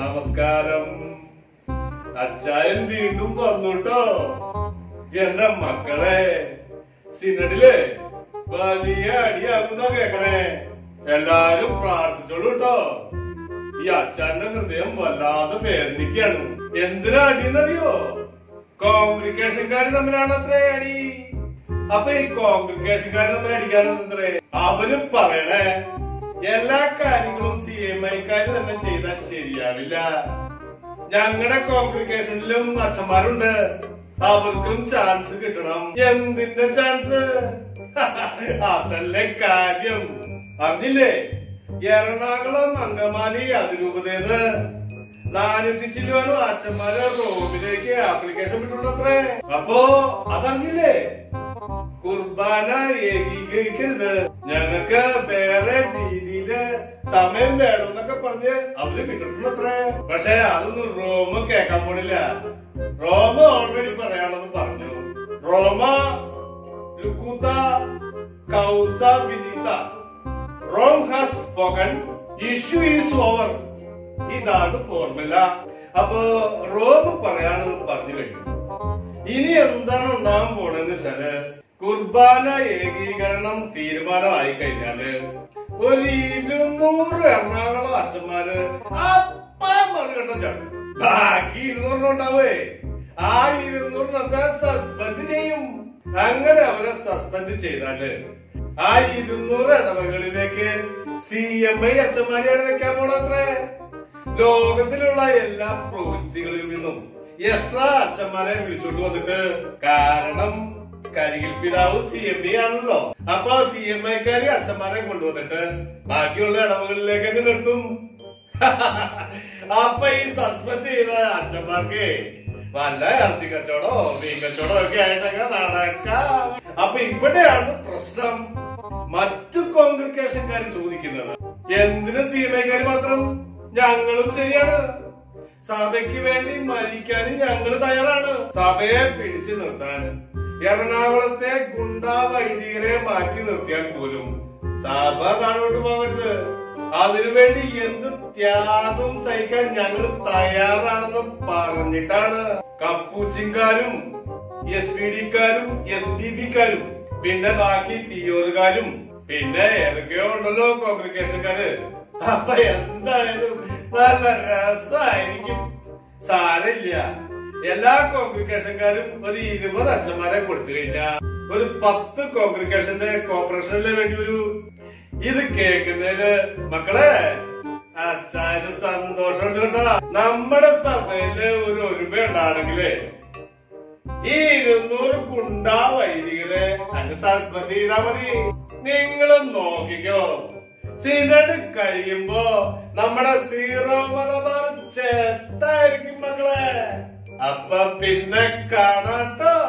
നമസ്കാരം അച്ചായൻ വീണ്ടും വന്നുട്ടോ എന്റെ മക്കളെ സിനഡില് വലിയ അടിയാക്കുന്ന കേക്കണേ എല്ലാരും പ്രാർത്ഥിച്ചോളൂ ട്ടോ ഈ അച്ഛന്റെ ഹൃദയം വല്ലാതെ വേദനിക്കാണ് എന്തിനാ അടിയെന്നറിയോ കോംപ്ലിക്കേഷൻകാർ തമ്മിലാണ് അത്രേ അടി അപ്പൊ ഈ കോംപ്ലിക്കേഷൻകാർ തമ്മിൽ അടിക്കാനെന്തേ അവരും പറയണേ എല്ലാ കാര്യങ്ങളും സി എം ഐക്കാര് തന്നെ ചെയ്താൽ ശരിയാവില്ല ഞങ്ങളുടെ കോംപ്ലിക്കേഷനിലും അച്ഛന്മാരുണ്ട് അവർക്കും ചാൻസ് കിട്ടണം എന്തിന്റെ ചാൻസ് അതല്ലേ കാര്യം അറിഞ്ഞില്ലേ എറണാകുളം അങ്കമാലി അതിരൂപതേന്ന് നാനൂറ്റി ചില്ലുവാനും അച്ഛന്മാര് റോമിലേക്ക് ആപ്ലിക്കേഷൻ വിട്ടുണ്ടത്രേ അപ്പോ അതറിഞ്ഞില്ലേ കുർബാന ഏകീകരിക്കരുത് ഞങ്ങൾക്ക് വേറെ രീതിയില് സമയം വേണമെന്നൊക്കെ പറഞ്ഞ് അവര് വിട്ടിട്ടുണ്ടത്രേ പക്ഷെ അതൊന്നും റോമ കേക്കാൻ പോണില്ല റോമ ഓൾറെഡി പറയാണെന്ന് പറഞ്ഞു റോമ ലുക്കൂത്ത കൗസ വിനീത Rome has spoken issue is over ഇതാണ് ഫോർമുല അപ്പോ റോം പറയാണെന്ന് പറഞ്ഞു കഴിഞ്ഞു ഇനി എന്താണ് ഉണ്ടാകാൻ പോണെന്ന് വെച്ചാല് കുർബാന ഏകീകരണം തീരുമാനമായി കഴിഞ്ഞാല് ഒരു ഇരുന്നൂറ് എറണാകുളം അച്ഛന്മാര് അപ്പാ മറികണ്ടം ചാടും ബാക്കി ഇരുന്നൂറിന് ഉണ്ടാവേ ആ ഇരുന്നൂറിനെന്താ സസ്പെൻഡ് ചെയ്യും അങ്ങനെ അവരെ സസ്പെൻഡ് ചെയ്താല് ആ ഇരുന്നൂറ് ഇടവകളിലേക്ക് സി എം ഐ അച്ഛന്മാരെയാണ് വെക്കാൻ പോണത്രേ ലോകത്തിലുള്ള എല്ലാ പ്രൊവിൻസികളിൽ നിന്നും എക്സ്ട്രാ അച്ഛന്മാരെ വിളിച്ചോണ്ട് വന്നിട്ട് കാരണം കരികിൽ പിതാവ് സി എം ഇ ആണല്ലോ അപ്പൊ സി എം ഐക്കാര് അച്ഛന്മാരെ കൊണ്ടുവന്നിട്ട് ബാക്കിയുള്ള ഇടവകളിലേക്ക് അങ്ങ് നിർത്തും അപ്പൊ ഈ സസ്പെൻഡ് ചെയ്ത അച്ഛന്മാർക്ക് വല്ല ഇറച്ചി കച്ചവടോ മീൻ കച്ചവടോ ഒക്കെ ആയിട്ടൊക്കെ നടക്കാം അപ്പൊ ഇവിടെയാണ് പ്രശ്നം മറ്റു കോൺഗ്രിഗേഷൻകാർ ചോദിക്കുന്നത് എന്തിനു സി എം ഐക്കാർ മാത്രം ഞങ്ങളും ശരിയാണ് സഭയ്ക്ക് വേണ്ടി മരിക്കാനും ഞങ്ങൾ തയ്യാറാണ് സഭയെ പിടിച്ചു നിർത്താൻ എറണാകുളത്തെ ഗുണ്ടാ വൈദികരെ മാറ്റി നിർത്തിയാൽ പോലും സഭ താഴോട്ട് പോകരുത് അതിനുവേണ്ടി എന്ത് ത്യാഗവും സഹിക്കാൻ ഞങ്ങൾ തയ്യാറാണെന്ന് പറഞ്ഞിട്ടാണ് കപ്പൂച്ചിങ്കാരും എസ് പി ഡിക്കാരും എസ് ഡി പിക്കാരും പിന്നെ ബാക്കി തീയോറുകാരും പിന്നെ ഏതൊക്കെയോ ഉണ്ടല്ലോ കോൺഗ്രിഗേഷൻകാര് അപ്പൊ എന്തായാലും നല്ല രസമായിരിക്കും സാരമില്ല എല്ലാ കോൺഗ്രിഗേഷൻകാരും ഒരു ഇരുപത് അച്ഛന്മാരെ കൊടുത്തു കഴിഞ്ഞാ ഒരു പത്ത് കോൺഗ്രിഗേഷന്റെ കോർപ്പറേഷനിലെ വേണ്ടി ഒരു ഇത് കേൾക്കുന്നതില് മക്കളെ അച്ഛന് സന്തോഷമുണ്ട് കേട്ടോ നമ്മുടെ സഭയില് ഒരു ഒരുമ ഉണ്ടാണെങ്കിലേ ഈ ഇരുന്നൂറ് കുണ്ടാ വൈദികരെ അങ്ങ് സസ്പെൻഡ് ചെയ്താ മതി നിങ്ങൾ നോക്കിക്കോ സിനഡ് കഴിയുമ്പോ നമ്മുടെ സീറോ മലബാർ ചെത്തായിരിക്കും മക്കളെ അപ്പൊ പിന്നെ കാണാട്ടോ